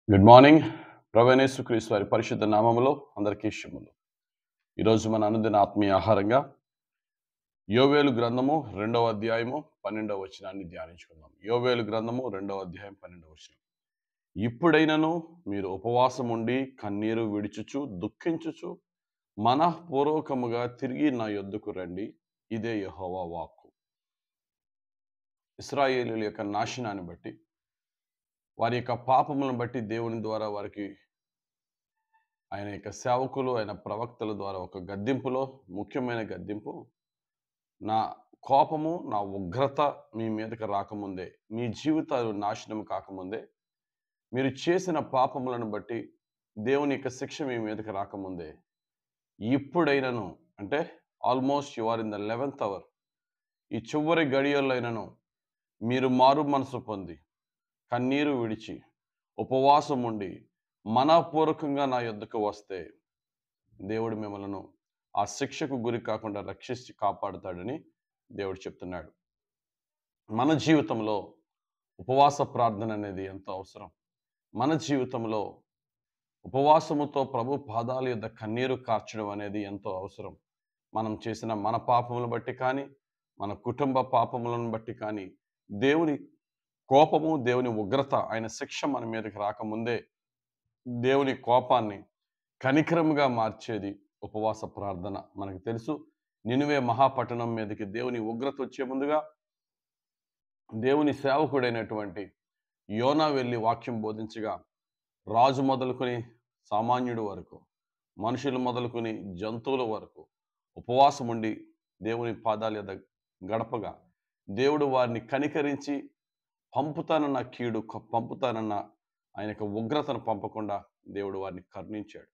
good morning ప్రవేణేశ్వర క్రీస్తు వారి పరిశుద్ధ నామములో అందరికీ శుభములు ఈరోజు మన అనుదిన ఆత్మీయ ఆహారంగా యోవేలు గ్రంథము రెండవ అధ్యాయము పన్నెండవ వచనాన్ని ధ్యానించుకుందాం యోవేలు గ్రంథము రెండవ అధ్యాయం పన్నెండవ వచనం ఇప్పుడైనను మీరు ఉపవాసం ఉండి కన్నీరు విడిచుచు దుఃఖించుచు మనఃపూర్వకముగా తిరిగి నా యొద్దకు రండి ఇదే యెహోవా వాక్కు ఇస్రాయేలీల యొక్క నాశనాన్ని బట్టి వారి యొక్క పాపములను బట్టి దేవుని ద్వారా వారికి ఆయన యొక్క సేవకులు ఆయన ప్రవక్తల ద్వారా ఒక గద్దింపులో ముఖ్యమైన గద్దింపు నా కోపము నా ఉగ్రత మీ మీదకి రాకముందే మీ జీవితాలు నాశనం కాకముందే మీరు చేసిన పాపములను బట్టి దేవుని యొక్క శిక్ష మీ మీదకి రాకముందే ఇప్పుడైనను అంటే almost you are in the eleventh hour ఈ చివరి గడియల్లో అయినను మీరు మారు మనసు పొంది కన్నీరు విడిచి ఉపవాసం ఉండి మనపూర్వకంగా నా యొద్దకు వస్తే దేవుడు మిమ్మలను ఆ శిక్షకు గురి కాకుండా రక్షించి కాపాడుతాడని దేవుడు చెప్తున్నాడు మన జీవితంలో ఉపవాస ప్రార్థన అనేది ఎంతో అవసరం మన జీవితంలో ఉపవాసముతో ప్రభు పాదాల యొద్ద కన్నీరు కార్చడం అనేది ఎంతో అవసరం మనం చేసిన మన పాపములను బట్టి కానీ మన కుటుంబ పాపములను బట్టి కానీ దేవుని కోపము దేవుని ఉగ్రత ఆయన శిక్ష మన మీదకి రాకముందే దేవుని కోపాన్ని కనికరముగా మార్చేది ఉపవాస ప్రార్థన మనకు తెలుసు నినువే మహాపట్టణం మీదకి దేవుని ఉగ్రత వచ్చే ముందుగా దేవుని సేవకుడైనటువంటి యోనా వెళ్ళి వాక్యం బోధించగా రాజు మొదలుకొని సామాన్యుడు వరకు మనుషులు మొదలుకొని జంతువుల వరకు ఉపవాసం ఉండి దేవుని పాదాల యొద్ద గడపగా దేవుడు వారిని కనికరించి పంపుతానన్న కీడు క- పంపుతానన్న ఆయన యొక్క ఉగ్రతను పంపకుండా దేవుడు వారిని కరుణించాడు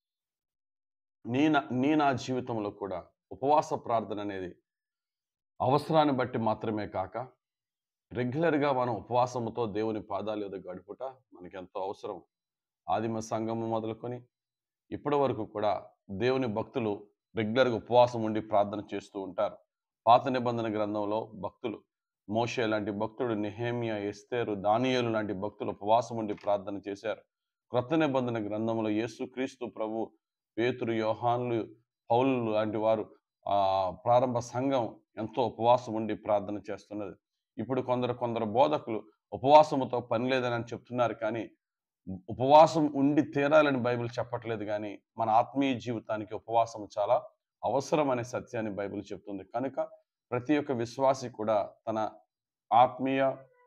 నీ నా నీ నా జీవితంలో కూడా ఉపవాస ప్రార్థన అనేది అవసరాన్ని బట్టి మాత్రమే కాక రెగ్యులర్గా మనం ఉపవాసముతో దేవుని పాదాల యొద్ద గడుపుట మనకి ఎంతో అవసరం ఆదిమ సంఘము మొదలుకొని ఇప్పటి వరకు కూడా దేవుని భక్తులు రెగ్యులర్గా ఉపవాసం ఉండి ప్రార్థన చేస్తూ ఉంటారు పాత నిబంధన గ్రంథంలో భక్తులు మోషే లాంటి భక్తుడు నెహేమియా ఎస్తేరు దానియేలు లాంటి భక్తులు ఉపవాసం ఉండి ప్రార్థన చేశారు క్రొత్త నిబంధన గ్రంథంలో యేసు క్రీస్తు ప్రభు పేతురు యోహాన్లు పౌలు లాంటి వారు ఆ ప్రారంభ సంఘం ఎంతో ఉపవాసం ఉండి ప్రార్థన చేస్తున్నది ఇప్పుడు కొందరు కొందరు బోధకులు ఉపవాసముతో పని లేదని అని చెప్తున్నారు కానీ ఉపవాసం ఉండి తీరాలని బైబిల్ చెప్పట్లేదు కానీ మన ఆత్మీయ జీవితానికి ఉపవాసం చాలా అవసరం అనే సత్యాన్ని బైబిల్ చెప్తుంది కనుక ప్రతి ఒక్క విశ్వాసి కూడా తన ఆత్మీయ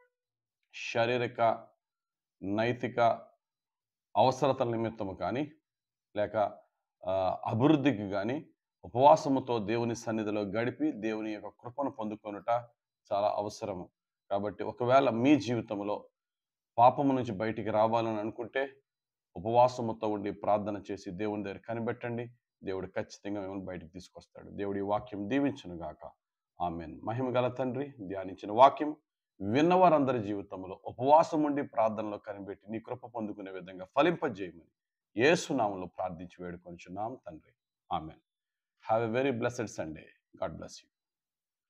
శారీరక నైతిక అవసరతల నిమిత్తము కానీ లేక ఆ, అభివృద్ధికి కానీ ఉపవాసముతో దేవుని సన్నిధిలో గడిపి దేవుని యొక్క కృపను పొందుకొనుట చాలా అవసరము కాబట్టి ఒకవేళ మీ జీవితంలో పాపము నుంచి బయటికి రావాలని అనుకుంటే ఉపవాసముతో ఉండి ప్రార్థన చేసి దేవుని దగ్గర కనిపెట్టండి దేవుడు ఖచ్చితంగా మిమ్మల్ని బయటికి తీసుకొస్తాడు దేవుడి వాక్యం దీవించును గాక ఆమెన్ మహిమ గల తండ్రి ధ్యానించిన వాక్యం విన్నవారందరి జీవితంలో ఉపవాసం ఉండి ప్రార్థనలో కనిపెట్టి నీ కృప పొందుకునే విధంగా ఫలింపజేయమని ఏసునామంలో ప్రార్థించి వేడుకొనిచున్నాం తండ్రి amen have a very blessed Sunday God bless you